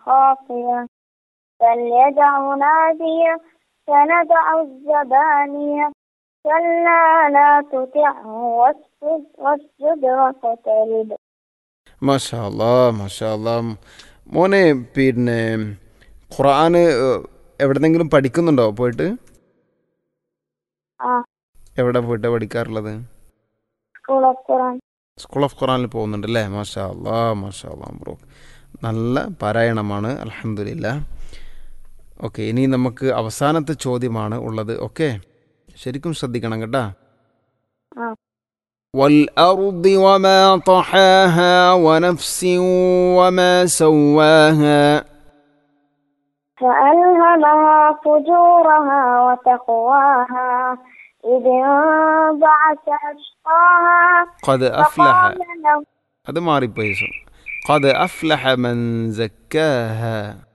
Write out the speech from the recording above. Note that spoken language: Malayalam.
خافية فليدع نادية سندع الزبانية كلا لا تطعه واسجد واسجد واقترب മാഷാ അല്ലാ മാഷാ അല്ലാ മോനെ പിന്നെ ഖുർആൻ എവിടെന്നെങ്കിലും പഠിക്കുന്നുണ്ടോ പോയിട്ട് ആ എവിടെ പോയിട്ട് പഠിക്കാറുള്ളത് school of Quran school of ഖുറാനിൽ പോകുന്നുണ്ട് അല്ലേ മാഷാ അല്ലാ മാഷാ അല്ലാ ബ്രോ നല്ല പാരായണമാണ് അലഹമില്ല ഓക്കെ ഇനി നമുക്ക് അവസാനത്തെ ചോദ്യമാണ് ഉള്ളത് ഓക്കെ ശരിക്കും ശ്രദ്ധിക്കണം കേട്ടാ ആ والأرض وما طحاها ونفس وما سواها فألهمها فجورها وتقواها إذ انبعث أشقاها قد أفلح فقال له هذا ما قد أفلح من زكاها